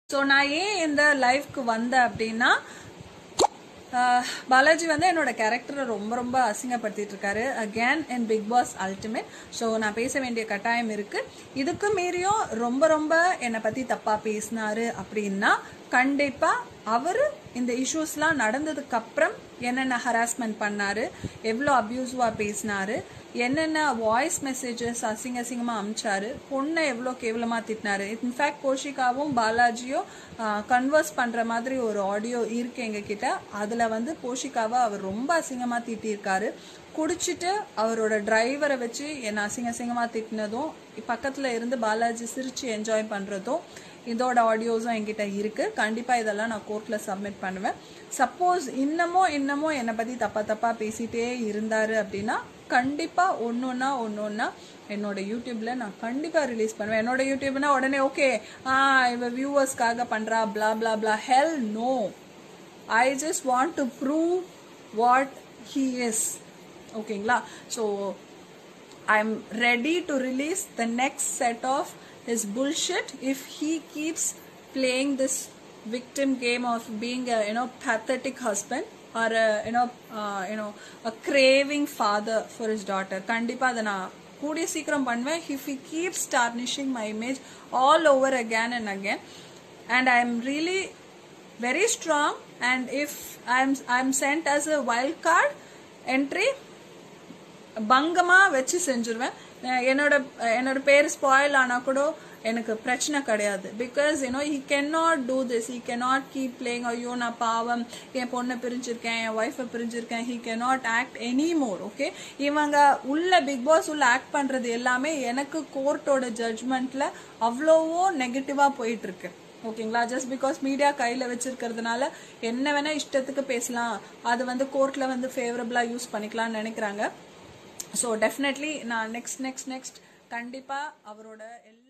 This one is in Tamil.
ஸோ நான் ஏன் இந்த லைஃப்க்கு வந்தேன் அப்படின்னா ஆஹ், பாலாஜி வந்து என்னோட கேரக்டரை ரொம்ப ரொம்ப அசிங்கப்படுத்திட்டு இருக்காரு அகேன் என் பிக் பாஸ் அல்டிமேட் ஸோ நான் பேச வேண்டிய கட்டாயம் இருக்கு இதுக்கு மீறியும் ரொம்ப ரொம்ப என்னை பத்தி தப்பா பேசினாரு அப்படின்னா கண்டிப்பா அவரு இந்த இஷ்யூஸ்லாம் நடந்ததுக்கு அப்புறம் என்னென்ன ஹராஸ்மெண்ட் பண்ணாரு எவ்வளோ அப்யூசிவா பேசினாரு என்னென்ன வாய்ஸ் மெசேஜஸ் அசிங்க அசிங்கமா அமிச்சாரு பொண்ணை எவ்வளோ கேவலமா திட்டினாரு இன்ஃபேக்ட் கோஷிகாவும் பாலாஜியும் கன்வர்ஸ் பண்ற மாதிரி ஒரு ஆடியோ இருக்கு எங்க கிட்ட அதுல வந்து போஷிகாவை அவர் ரொம்ப அசிங்கமா திட்டியிருக்காரு குடிச்சிட்டு அவரோட டிரைவரை வச்சு என்ன அசிங்க அசிங்கமா திட்டினதும் பக்கத்துல இருந்து பாலாஜி சிரிச்சு என்ஜாய் பண்றதும் இதோட ஆடியோஸும் என்கிட்ட இருக்கு கண்டிப்பா இதெல்லாம் நான் கோர்ட்ல சப்மிட் பண்ணுவேன் சப்போஸ் இன்னமும் இன்னமும் என்னை பத்தி தப்பா தப்பா பேசிட்டே இருந்தாரு அப்படின்னா கண்டிப்பா ஒன்னொன்னா ஒன்னொன்னா என்னோட யூடியூப்ல நான் கண்டிப்பா ரிலீஸ் பண்ணுவேன் என்னோட யூடியூப்னா உடனே ஓகே ஆ இவ வியூவர்ஸ்க்காக பண்றா blah blah blah hell no I just want to prove what he is ஓகேங்களா so I'm ready to release the next set of his bullshit if he keeps playing this victim game of being a you know pathetic husband or a you know uh, you know a craving father for his daughter கண்டிப்பா அதை நான் கூடிய சீக்கிரம் பண்ணுவேன் if he keeps tarnishing my image all over again and again and I'm really very strong and if I'm I'm sent as a wild card entry பங்கமா வச்சு செஞ்சிருவேன் அஹ் என்னோட என்னோட பேர் ஸ்பாயில் ஆனா கூட எனக்கு பிரச்சனை கிடையாது because you know he can not do this he can not keep playing ஐயோ நான் பாவம் என் பொண்ணை பிரிஞ்சிருக்கேன் என் ஒய்ஃபை பிரிஞ்சிருக்கேன் he can not act any more okay இவங்க உள்ள பிக் பாஸ் உள்ள ஆக்ட் பண்றது எல்லாமே எனக்கு கோர்ட்டோட ஜட்ஜ்மெண்ட்ல அவ்வளவோ நெகட்டிவா போயிட்டு இருக்கு ஓகேங்களா ஜஸ்ட் பிகாஸ் மீடியா கையில வச்சிருக்கிறதுனால என்ன வேணா இஷ்டத்துக்கு பேசலாம் அது வந்து கோர்ட்ல வந்து ஃபேவரபிளா யூஸ் பண்ணிக்கலாம்னு நினைக்கிறாங்க ஸோ டெஃபினெட்லி நான் நெக்ஸ்ட் நெக்ஸ்ட் நெக்ஸ்ட் கண்டிப்பா அவரோட எல்லா